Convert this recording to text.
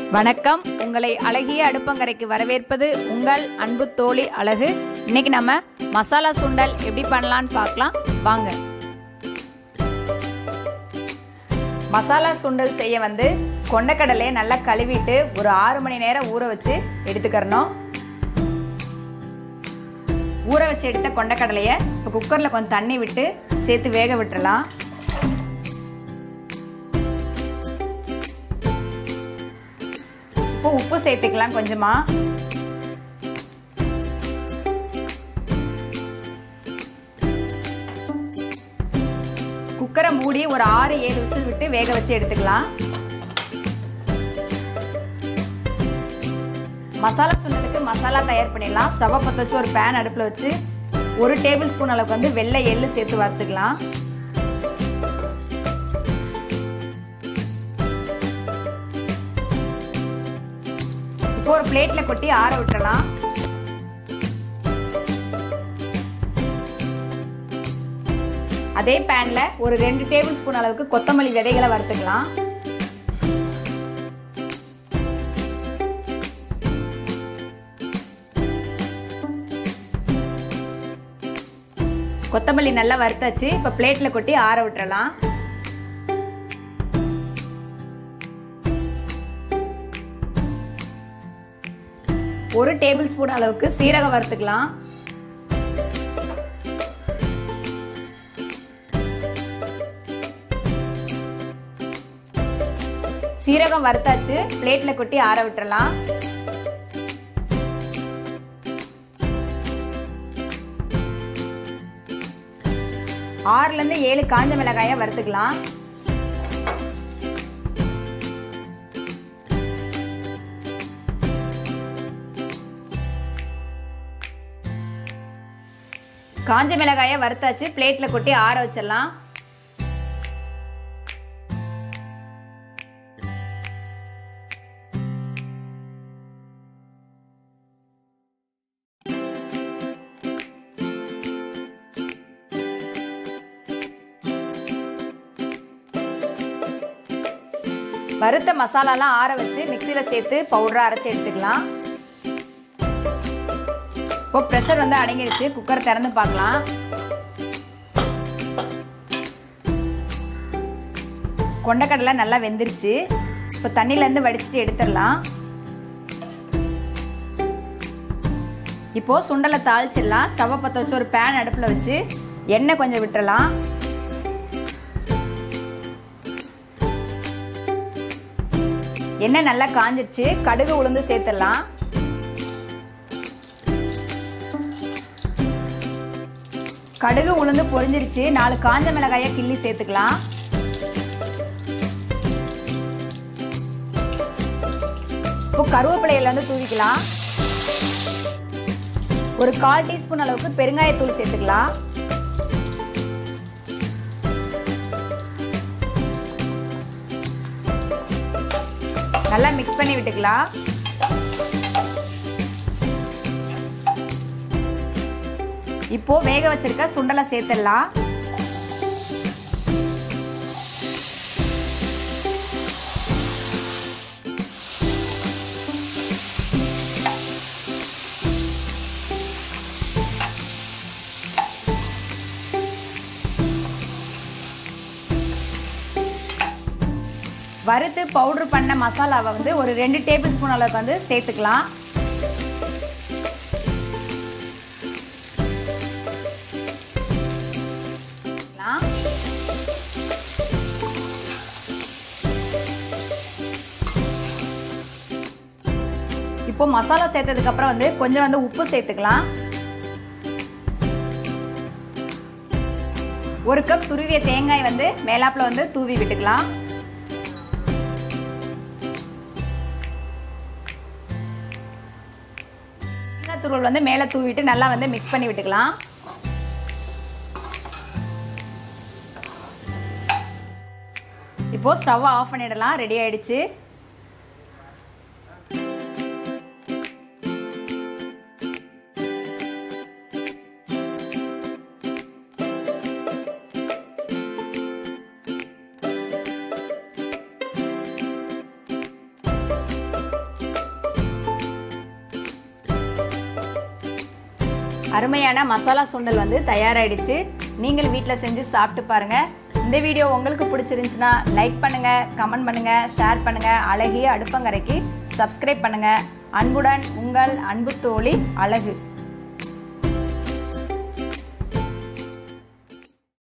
வணக்கம் உங்களை அழகிய அடுப்பங்கரைக்கு வரவேற்பது உங்கள் அன்பு தோழி அழகு இன்னைக்கு நம்ம மசாலா சுண்டல் எப்படி பண்ணலான்னு பார்க்கலாம் வாங்க மசாலா சுண்டல் செய்ய வந்து கொண்டக்கடலையை நல்லா கழுவிட்டு ஒரு ஆறு மணி நேரம் ஊற வச்சு எடுத்துக்கிறணும் ஊற வச்சு எடுத்த கொண்டக்கடலையை இப்போ குக்கரில் கொஞ்சம் தண்ணி விட்டு சேர்த்து வேக விட்டுறலாம் இப்போ உப்பு சேர்த்துக்கலாம் கொஞ்சமா குக்கரை மூடி ஒரு ஆறு ஏழு விசில் விட்டு வேக வச்சு எடுத்துக்கலாம் மசாலா சுண்டலுக்கு மசாலா தயார் பண்ணிடலாம் ஸ்டவ்வை பற்ற வச்சு ஒரு பேன் அடுப்பில் வச்சு ஒரு டேபிள் ஸ்பூன் அளவுக்கு வந்து வெள்ளை எள்ளு சேர்த்து வறுத்துக்கலாம் இப்போ ஒரு பிளேட்ல கொட்டி ஆற விட்டுறலாம் அதே பேன்ல ஒரு ரெண்டு டேபிள் ஸ்பூன் அளவுக்கு கொத்தமல்லி விதைகளை வறுத்துக்கலாம் கொத்தமல்லி நல்லா வறுத்தாச்சு இப்போ பிளேட்ல கொட்டி ஆற விட்டுறலாம் ஒரு டேபிள் ஸ்பூன் அளவுக்கு சீரகம் வறுத்துக்கலாம் சீரகம் வறுத்தாச்சு பிளேட்ல கொட்டி ஆற விட்டுறலாம் ஆறுல இருந்து ஏழு காஞ்ச மிளகாய வறுத்துக்கலாம் காஞ்ச மிளகாயை வறுத்தாச்சு பிளேட்ல கொட்டி ஆற வச்சிடலாம் வறுத்த மசாலாலாம் ஆற வச்சு மிக்சியில் சேர்த்து பவுடராக அரைச்சி எடுத்துக்கலாம் இப்போ ப்ரெஷர் வந்து அடங்கிடுச்சு குக்கர் திறந்து பார்க்கலாம் கொண்டக்கடலை நல்லா வெந்துருச்சு இப்போ தண்ணியிலேருந்து வடிச்சிட்டு எடுத்துடலாம் இப்போ சுண்டலை தாளிச்சிடலாம் ஸ்டவ்வை பற்ற வச்சு ஒரு பேன் அடுப்பில் வச்சு எண்ணெய் கொஞ்சம் விட்டுறலாம் எண்ணெய் நல்லா காஞ்சிருச்சு கடுகு உளுந்து சேர்த்துடலாம் கடுகு உளுந்து பொரிஞ்சிருச்சு நாலு காஞ்ச மிளகாய கிள்ளி சேர்த்துக்கலாம் இப்போ கருவேப்பிலையில வந்து தூவிக்கலாம் ஒரு கால் டீஸ்பூன் அளவுக்கு பெருங்காயத்தூள் சேர்த்துக்கலாம் நல்லா மிக்ஸ் பண்ணி விட்டுக்கலாம் இப்போ வேக வச்சிருக்க சுண்டலை சேர்த்துடலாம் வறுத்து பவுடர் பண்ண மசாலாவை வந்து ஒரு ரெண்டு டேபிள் ஸ்பூன் அளவுக்கு வந்து சேர்த்துக்கலாம் இப்போ மசாலா சேர்த்ததுக்கு அப்புறம் வந்து கொஞ்சம் வந்து உப்பு சேர்த்துக்கலாம் ஒரு கப் துருவிய தேங்காய் வந்து மேலாப்பில் வந்து தூவி விட்டுக்கலாம் தேங்காய் துருவல் வந்து மேலே தூவிட்டு நல்லா வந்து மிக்ஸ் பண்ணி விட்டுக்கலாம் இப்போ ஸ்டவ் ஆஃப் பண்ணிடலாம் ரெடி ஆயிடுச்சு அருமையான மசாலா சுண்டல் வந்து தயாராகிடுச்சு நீங்கள் வீட்டில் செஞ்சு சாப்பிட்டு பாருங்கள் இந்த வீடியோ உங்களுக்கு பிடிச்சிருந்துச்சுன்னா லைக் பண்ணுங்கள் கமெண்ட் பண்ணுங்கள் ஷேர் பண்ணுங்கள் அழகிய அடுப்பங்கரைக்கு சப்ஸ்கிரைப் பண்ணுங்கள் அன்புடன் உங்கள் அன்பு தோழி அழகு